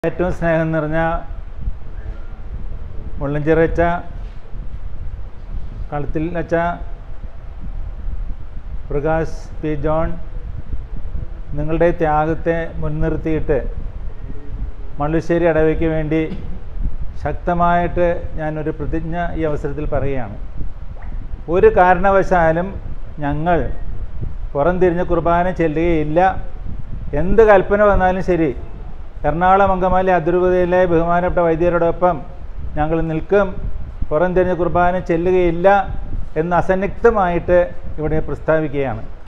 ഏറ്റവും സ്നേഹം നിറഞ്ഞ മുള്ളഞ്ചിറച്ച കളത്തിൽ അച്ച പ്രകാശ് പി ജോൺ നിങ്ങളുടെ ത്യാഗത്തെ മുൻനിർത്തിയിട്ട് മള്ളുശ്ശേരി അടവയ്ക്ക് വേണ്ടി ശക്തമായിട്ട് ഞാനൊരു പ്രതിജ്ഞ ഈ അവസരത്തിൽ പറയുകയാണ് ഒരു കാരണവശാലും ഞങ്ങൾ പുറംതിരിഞ്ഞ് കുർബാന ചെല്ലുകയില്ല എന്ത് കൽപ്പന വന്നാലും ശരി എറണാകുളം അങ്കമാലി അതിരൂപതയിലെ ബഹുമാനപ്പെട്ട വൈദ്യരോടൊപ്പം ഞങ്ങൾ നിൽക്കും പുറംതിരിഞ്ഞ് കുർബാന ചെല്ലുകയില്ല എന്ന് അസന്നിഗ്ധമായിട്ട് ഇവിടെ പ്രസ്താവിക്കുകയാണ്